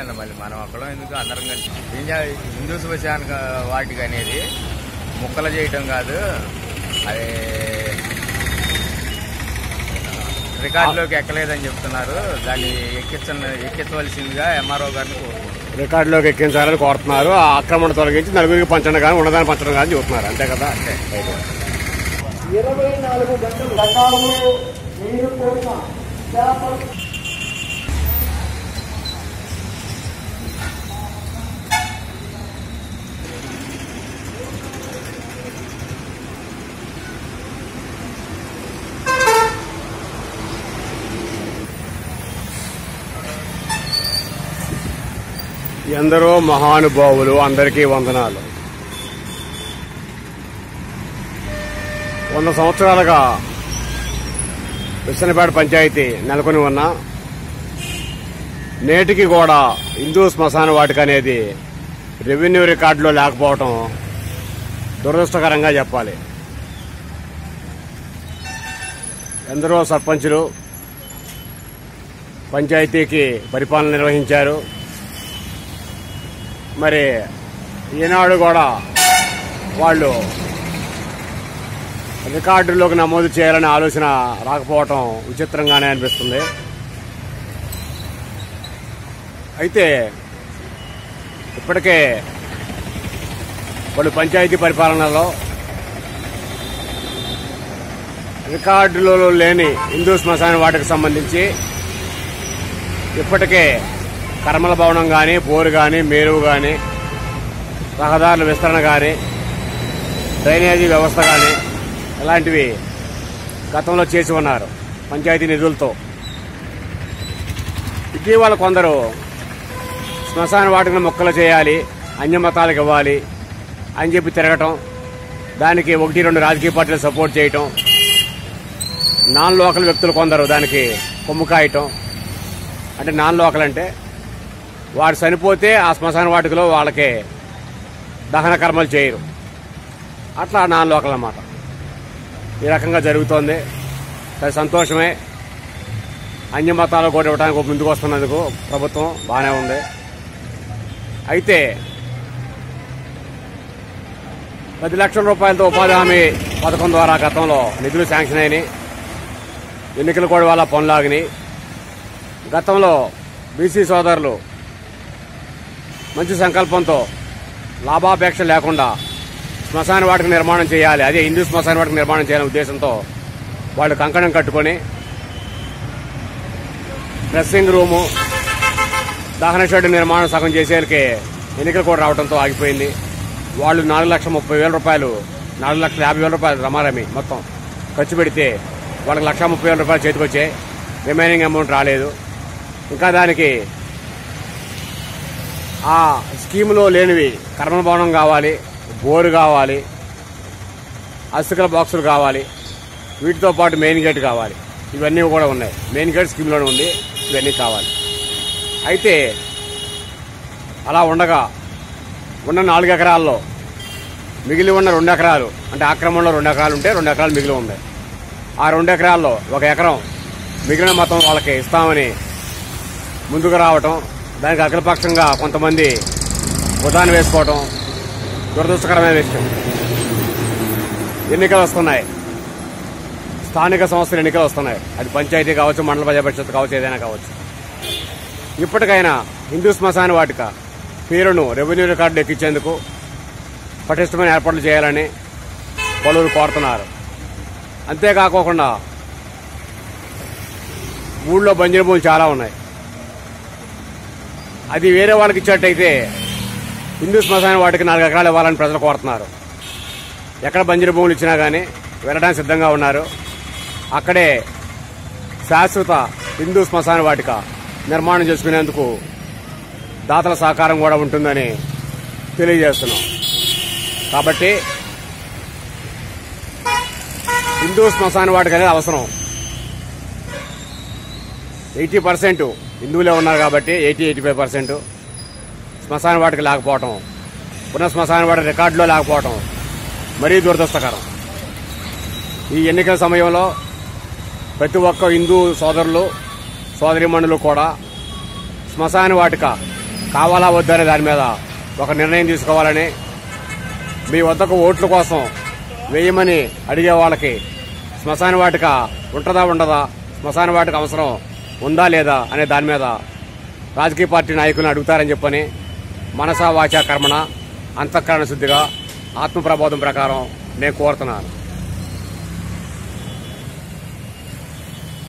ఎందుకండి మళ్ళీ మనం ఒక్కడం ఎందుకు అందరం కలిసి ఏం చేయాలి? హిందూ శ్మశాన వాటికి అనేది ముక్కలు చేయటం కాదు అది రికార్డులోకి ఎక్కలేదని చెప్తున్నారు దాన్ని ఎక్కించ ఎక్కించవలసిందిగా ఎంఆర్ఓ గారిని కోరుకుంటున్నాను రికార్డులోకి ఎక్కించాలని కోరుతున్నారు ఆ ఆక్రమణ తొలగించి నలుగురికి పంచడం కానీ ఉన్నదాన్ని పంచడం కానీ చూస్తున్నారు అంతే కదా ఇరవై నాలుగు గంటలు గంటలు నీరు కోరిన చేపలు ఎందరో మహానుభావులు అందరికీ వందనాలు వంద సంవత్సరాలుగా విసనపేట పంచాయతీ నెలకొని ఉన్న నేటికి కూడా హిందూ శ్మశాన వాటిక అనేది రెవెన్యూ రికార్డులో లేకపోవటం దురదృష్టకరంగా చెప్పాలి ఎందరో సర్పంచులు పంచాయతీకి పరిపాలన నిర్వహించారు మరి ఈనాడు కూడా వాళ్ళు రికార్డుల్లోకి నమోదు చేయాలనే ఆలోచన రాకపోవటం విచిత్రంగానే అనిపిస్తుంది అయితే ఇప్పటికే వాళ్ళు పంచాయతీ పరిపాలనలో రికార్డులలో లేని హిందూ శ్మశాన వాటికి సంబంధించి ఇప్పటికే కర్మల భవనం కానీ బోరు కానీ మేరువు కానీ రహదారుల విస్తరణ కానీ డ్రైనేజీ వ్యవస్థ కానీ ఇలాంటివి గతంలో చేసి ఉన్నారు పంచాయతీ నిధులతో ఇటీవల కొందరు శ్మశాన వాటిని మొక్కలు చేయాలి అన్యమతాలకు ఇవ్వాలి అని చెప్పి తిరగటం దానికి ఒకటి రెండు రాజకీయ పార్టీలు సపోర్ట్ చేయటం నాన్ లోకల్ వ్యక్తులు కొందరు దానికి కొమ్ము కాయటం అంటే నాన్ లోకల్ అంటే వాడు చనిపోతే ఆ శ్మశాన వాటికలో వాళ్ళకి దహన కర్మలు చేయరు అట్లా నాన్ లోకల్ అన్నమాట ఈ రకంగా జరుగుతోంది అది సంతోషమే అన్య మతాలు కూడా ఇవ్వడానికి ముందుకు వస్తున్నందుకు ప్రభుత్వం బాగానే ఉంది అయితే పది లక్షల రూపాయలతో ఉపాధి హామీ పథకం ద్వారా గతంలో నిధులు శాంక్షన్ అయినాయి ఎన్నికలు కూడా వాళ్ళ పనులాగినాయి గతంలో బీసీ సోదరులు మంచి సంకల్పంతో లాభాపేక్ష లేకుండా శ్మశాన వాటికి నిర్మాణం చేయాలి అదే హిందూ శ్మశాన వాటికి నిర్మాణం చేయాలనే ఉద్దేశంతో వాళ్ళు కంకణం కట్టుకొని డ్రెస్సింగ్ రూము దహన షెడ్ నిర్మాణం సగం చేసేకి ఎన్నికలు కూడా రావడంతో ఆగిపోయింది వాళ్ళు నాలుగు లక్షల ముప్పై వేల రూపాయలు నాలుగు లక్షల యాభై వేల రూపాయలు రమారమి మొత్తం ఖర్చు పెడితే వాళ్ళకి లక్ష ముప్పై వేల రూపాయలు చేతికి వచ్చాయి రిమైనింగ్ అమౌంట్ రాలేదు ఇంకా దానికి ఆ స్కీములో లేనివి కర్మ భవనం కావాలి బోరు కావాలి అస్థికల బాక్సులు కావాలి వీటితో పాటు మెయిన్ గేట్ కావాలి ఇవన్నీ కూడా ఉన్నాయి మెయిన్ గేట్ స్కీమ్లోనే ఉంది ఇవన్నీ కావాలి అయితే అలా ఉండగా ఉన్న నాలుగు ఎకరాల్లో మిగిలి ఉన్న రెండు ఎకరాలు అంటే ఆక్రమణలో రెండు ఎకరాలు ఉంటే రెండు ఎకరాలు మిగిలి ఉంది ఆ రెండు ఎకరాల్లో ఒక ఎకరం మిగిలిన మొత్తం వాళ్ళకి ఇస్తామని ముందుకు రావటం దానికి అఖిలపక్షంగా కొంతమంది ఉదాహరణ వేసుకోవటం దురదృష్టకరమైన విషయం ఎన్నికలు వస్తున్నాయి స్థానిక సంస్థల ఎన్నికలు వస్తున్నాయి అది పంచాయతీ కావచ్చు మండల ప్రజా పరిషత్ కావచ్చు ఏదైనా కావచ్చు ఇప్పటికైనా హిందూ శ్మశాన వాటిక పేరును రెవెన్యూ రికార్డు ఎక్కించేందుకు పటిష్టమైన ఏర్పాట్లు చేయాలని పలువురు కోరుతున్నారు అంతేకాకోకుండా ఊళ్ళో బంజరు భూములు చాలా ఉన్నాయి అది వేరే వాళ్ళకి ఇచ్చేట్టయితే హిందూ శ్మశాన వాటికి నాలుగు ఎకరాలు ఇవ్వాలని ప్రజలు కోరుతున్నారు ఎక్కడ బంజరు భూములు ఇచ్చినా కానీ వెళ్ళడానికి సిద్ధంగా ఉన్నారు అక్కడే శాశ్వత హిందూ శ్మశాన వాటిక నిర్మాణం చేసుకునేందుకు దాతల సహకారం కూడా ఉంటుందని తెలియజేస్తున్నాం కాబట్టి హిందూ శ్మశాన వాటిక అనేది అవసరం ఎయిటీ పర్సెంట్ హిందువులే ఉన్నారు కాబట్టి ఎయిటీ ఎయిటీ ఫైవ్ పర్సెంట్ శ్మశాన వాటికి లేకపోవటం పునః శ్మశాన వాటి రికార్డులో లేకపోవటం మరీ దురదృష్టకరం ఈ ఎన్నికల సమయంలో ప్రతి ఒక్క హిందూ సోదరులు సోదరిమణులు కూడా శ్మశాన వాటిక కావాలా వద్దనే దాని మీద ఒక నిర్ణయం తీసుకోవాలని మీ వద్దకు ఓట్ల కోసం వేయమని అడిగే వాళ్ళకి శ్మశాన వాటిక ఉంటుందా ఉండదా శ్మశాన వాటిక అవసరం ఉందా లేదా అనే దాని మీద రాజకీయ పార్టీ నాయకులను అడుగుతారని చెప్పని మనసా వాచా కర్మణ అంతఃకరణ శుద్ధిగా ఆత్మప్రబోధం ప్రకారం నేను కోరుతున్నాను